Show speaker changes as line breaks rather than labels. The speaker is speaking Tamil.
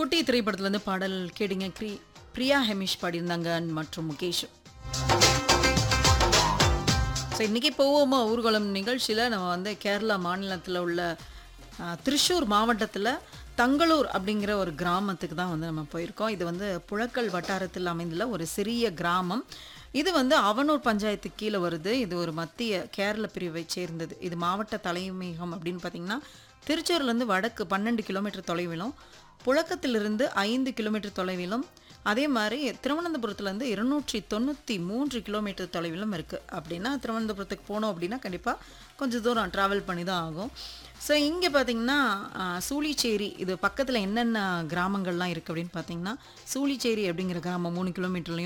குட்டி திரைப்படத்துலேருந்து பாடல் கேடிங்க க்ரி பிரியா ஹெமிஷ் பாடியிருந்தாங்க மற்றும் முகேஷ் ஸோ இன்றைக்கி போவோமா ஊர்வலம் நிகழ்ச்சியில் நம்ம வந்து கேரளா மாநிலத்தில் உள்ள ஆ, திருச்சூர் மாவட்டத்தில் தங்களூர் அப்படிங்கிற ஒரு கிராமத்துக்கு தான் வந்து நம்ம போயிருக்கோம் இது வந்து புழக்கல் வட்டாரத்தில் அமைந்துள்ள ஒரு சிறிய கிராமம் இது வந்து அவனூர் பஞ்சாயத்துக்கு கீழே வருது இது ஒரு மத்திய கேரள பிரிவை சேர்ந்தது இது மாவட்ட தலைமையகம் அப்படின்னு பார்த்தீங்கன்னா திருச்சூர்லேருந்து வடக்கு பன்னெண்டு கிலோமீட்டர் தொலைவிலும் புழக்கத்திலிருந்து ஐந்து கிலோமீட்டர் தொலைவிலும் அதே மாதிரி திருவனந்தபுரத்துலேருந்து இருநூற்றி தொண்ணூற்றி மூன்று கிலோமீட்டர் தொலைவிலும் இருக்குது அப்படின்னா திருவனந்தபுரத்துக்கு போனோம் அப்படின்னா கண்டிப்பாக கொஞ்சம் தூரம் ட்ராவல் பண்ணி தான் ஆகும் ஸோ இங்கே பார்த்தீங்கன்னா ஆஹ், சூளிச்சேரி இது பக்கத்தில் என்னென்ன கிராமங்கள்லாம் இருக்குது அப்படின்னு பார்த்தீங்கன்னா சூளிச்சேரி அப்படிங்கிற கிராமம் மூணு கிலோமீட்டர்லையும்